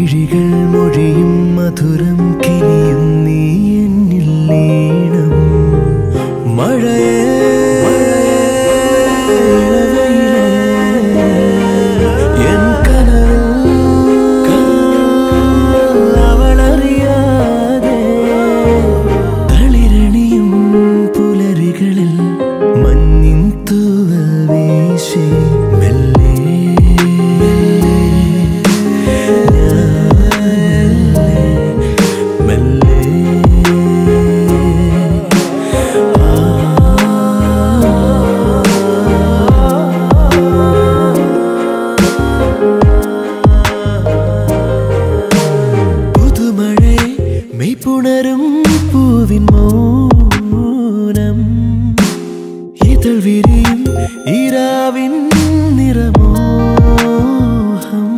മിഴികൾ മൊഴിയും മധുരം കിനിയും നീ എന്നിൽ ലീണം മഴയേ ഇളവയിലേ, എൻ കനവിൽ അവളറിയാതെ തളിരണിയും പുലരികളിൽ മഞ്ഞിൻ തൂവൽ വീശി മെല്ലെ മെല്ലെ പുതുമഴയെ മെയ്പുണരും പൂവിൻ മൗനം ഇതൾ വിരിയും ഈരാവിൻ നിറമോഹം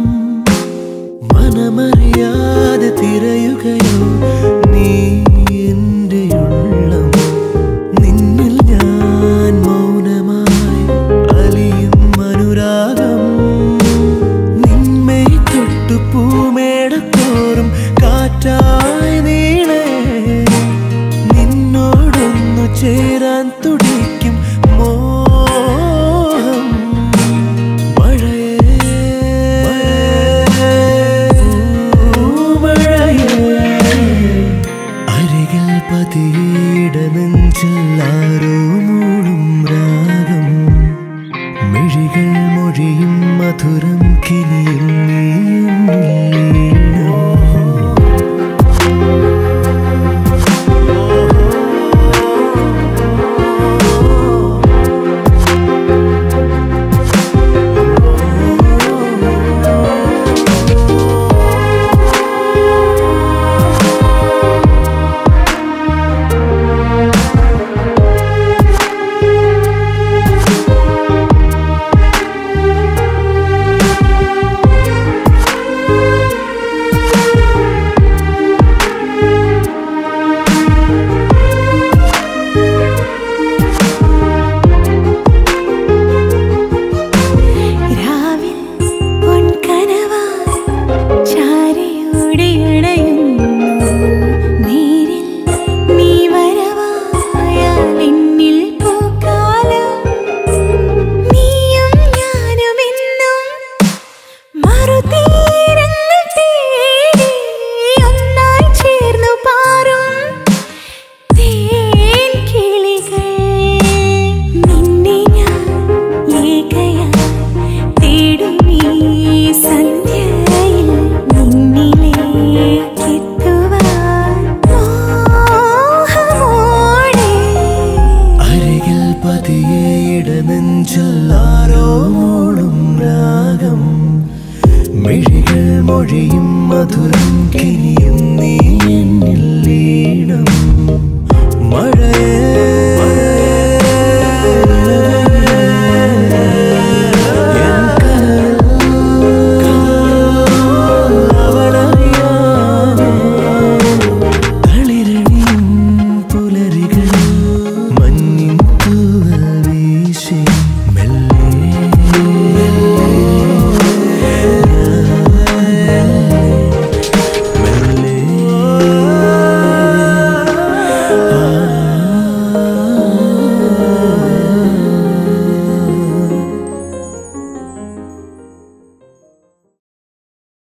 മനമറിയാതെ തിരയുകയോ നീ എൻ്റെ ഉള്ളം നിന്നിൽ ഞാൻ മൗനമായി അലിയും അനുരാഗം നിന്മേ തൊട്ടു പൂമേടത്തോറും കാറ്റായി നീളേ നിന്നോടൊന്നു ചേരാൻ തുടിക്കും മോഹം മഴയേ മഴയേ അരികിൽ പതിയിട നെഞ്ചില്ലാരോ മൂളും രാഗം മിഴികൾ മൊഴിയും മധുരം കിനിയും നീ എന്നിൽ ലീനം. രാവിൽ പൊൻകനവായി ചാരിയോടിയണയുന്നു നീരിൽ നീ വരവായാൽ എന്നിൽ പൂക്കാലം നീയും ഞാനുമെന്നും മറുതീരങ്ങൾ തേടി ഒന്നായി ചേർന്നു പാറും തേൻ കിളികൾ നിന്നെ ഞാൻ ഏകയായി തേടും ഈ സന്ധ്യയിൽ നിന്നിലേക്കെത്തുവാൻ മോഹമോടെ അരികിൽ പതിയെ ഇടനെഞ്ചില്ലാരോ മൂളും രാഗം മിഴികൾ മൊഴിയും മധുരം കിനിയും നീ എന്നിൽ ലീണം മഴയേ